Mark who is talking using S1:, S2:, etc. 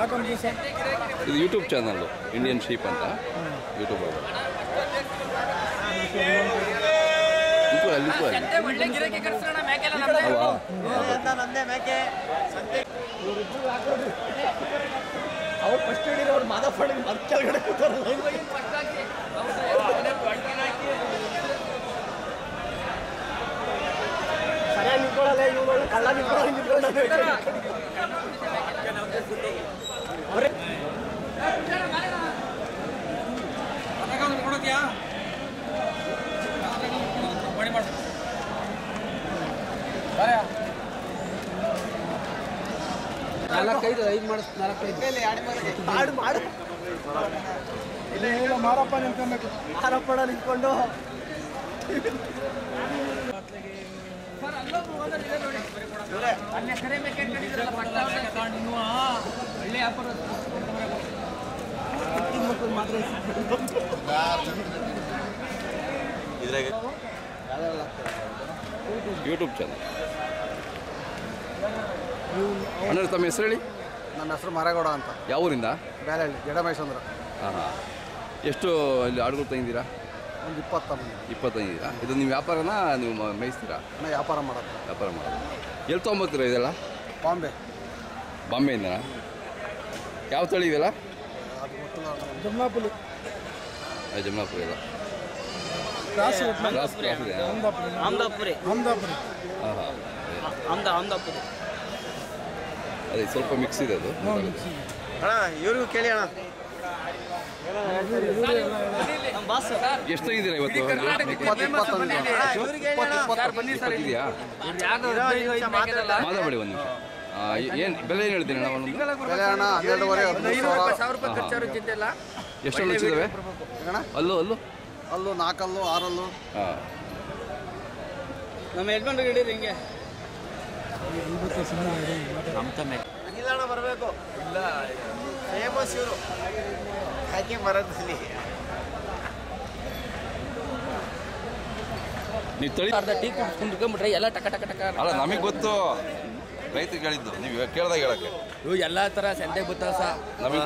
S1: ಹಾಕೊಂಡು ಸರ್
S2: ಇದು YouTube channel Indian sheep ಅಂತ ಯೂಟ್ಯೂಬ್ ಅದು ನಿಂತ್ಕೊ, ಅಲ್ಲಿ ನಿಂತ್ಕೊ ಅಲ್ಲಿ.
S3: ಒಳ್ಳೆ ಗಿರಾಕಿ ಕರ್ಸೋಣ ಮ್ಯಾಕೆಲ್ಲ ನಮ್ದೇ
S2: ಅಲ್ವಾ?
S1: ನಂದೇ ಮೇಕೆ ಅವ್ರು ಫಸ್ಟ್ ಹಿಡಿದ್ರೆ ಅವ್ರು ಮಾದಪ್ಪಣ್ಣ ಮತ್ತೆ ಕೆಳಗಡೆ ಕೂತಾರಲ್ಲ ಸರಿಯಾಗಿ ನಿಂತ್ಕೊಳ್ಳಲ್ಲ ಇವ್ರು ಕಳ್ಳ ನಿಂತ್ಕೊಳ್ಳ ನಿಂತ್ಕೊಳ್ಳ ಅವ್ರೆ
S4: ನಾಲ್ಕೈದು ಐದು ಮಾಡಿಸ್ ನಾಲ್ಕೈದು
S1: ಮಾಡು ಮಾಡು ಇಲ್ಲ ಮಾರಪ್ಪ ನಿಂತ್ಕೊಬೇಕು ಮಾರಪ್ಪಣ ನಿಂತ್ಕೊಂಡು
S3: ಅಲ್ಲೇ ಕರೆ ಮೇಕೆ ಇಟ್ಕೊಂಡಿದ್ರಲ್ಲ ಪಟ್ಟ ಒಳ್ಳೆ ವ್ಯಾಪಾರ
S2: ಯೂಟ್ಯೂಬ್ ಚಾನಲ್ ಅಣ್ಣ ತಮ್ಮ ಹೆಸರು ಹೇಳಿ
S4: ನನ್ನ ಹೆಸರು ಮರೇಗೌಡ ಅಂತ
S2: ಯಾವ ಊರಿಂದ
S4: ಬೇಲಹಳ್ಳಿ ಜಡಮೈಸಂದ್ರ
S2: ಹಾಂ ಹಾಂ ಎಷ್ಟು ಇಲ್ಲಿ ಆಡುಗಳು ತಂದಿದ್ದೀರಾ
S4: ಒಂದು ಇಪ್ಪತ್ತ ಮಂದಿ
S2: ಇಪ್ಪತ್ತೈದಿರಾ ಇದು ನೀವು ವ್ಯಾಪಾರನ ನೀವು ಮ- ಮೇಯಿಸ್ತೀರಾ
S4: ನಾ ವ್ಯಾಪಾರ ಮಾಡೋದು
S2: ವ್ಯಾಪಾರ ಮಾಡೋದು ಎಲ್ಲಿ ತೊಗೊಂಬತ್ತೀರಾ ಇದೆಲ್ಲ
S4: ಬಾಂಬೆ
S2: ಬಾಂಬೆಯಿಂದನಾ ಯಾವ ತಳಿ ಇದೆಲ್ಲ
S4: ಅದು ಗೊತ್ತಿಲ್ಲ ನನಗೆ.
S1: ಜಮ್ನಾಪುಲಿ
S2: ಆ, ಜಮ್ನಾಪುರ ಇಲ್ಲ
S1: ಕ್ರಾಸ್
S2: ಕ್ರಾಸ್ ಕ್ರಾಸ್ ಇದೆ
S3: ಅಹಮದಾಪುರಿ
S1: ಅಹಮದಾಪುರಿ
S2: ಹಾಂ ಹಾಂ
S3: ಅಹಮದ ಅಹಮದಾಪುರಿ
S2: ಅದೇ ಸ್ವಲ್ಪ ಮಿಕ್ಸ್ ಇದೆ ಅದು
S4: ಅಣ್ಣ ಇವ್ರಿಗೂ ಕೇಳಿ ಅಣ್ಣ
S3: ನಮ್ಮ ಬಾಸ್
S2: ಎಷ್ಟು ತಂದಿದ್ದೀರಾ ಇವತ್ತು
S4: ಇಪ್ಪತ್ತು ಇಪ್ಪತ್ತೊಂದು
S2: ಇದೆಯಾ ಮಾತಾಡಿ ಒಂದು ನಿಮಿಷ ಏನು ಬೆಲೆ ಏನು ಹೇಳ್ತೀನಿ ಅಣ್ಣ ಒಂದೊಂದು
S4: ಬೆಲೆ ಅಣ್ಣ ಹನ್ನೆರಡುವರೆ ಹದಿಮೂರು ಸಾವಿರ
S3: ಸಾವಿರ ರೂಪಾಯಿ ಖರ್ಚಾರು ಚಿಂತೆ ಇಲ್ಲ
S2: ಎಷ್ಟು ಹಲ್ಲು ಹಚ್ಚಿದಾವೆ
S4: ಅಣ್ಣ
S2: ಅಲ್ಲು ಅಲ್ಲು
S4: ಅಲ್ಲೂ ನಾಲ್ಕಲ್ಲು ಆರಲ್ಲು
S2: ಹಾಂ
S3: ನಮ್ಮ ಯಜಮಾನ್ರಿಗೆ ಹಿಡೀರಿ ಹಿಂಗೆ
S1: ಅಣ್ಣ ಬರಬೇಕು ಇಲ್ಲ ಫೇಮಸ್ ಇವರು ಹಾಕಿ ಮರದಲ್ಲಿ
S2: ನೀವು ತಳಿ
S3: ಅರ್ಧ ಟೀ ಕುಂತ್ಕೊಂಡ್ಬಿಟ್ರೆ ಎಲ್ಲ ಟಕ ಟಕ ಟಕ
S2: ಅಲ್ಲ ನಮಗೆ ಗೊತ್ತು ರೈತರಿಗೆ ಹೇಳಿದ್ದು ನೀವು ಕೇಳ್ದಾಗ ಹೇಳಕ್ಕೆ
S3: ಇವು ಎಲ್ಲ ಥರ ಸಂತೆಗೆ ಗೊತ್ತಾವ ಸಹ
S2: ನಮಗೆ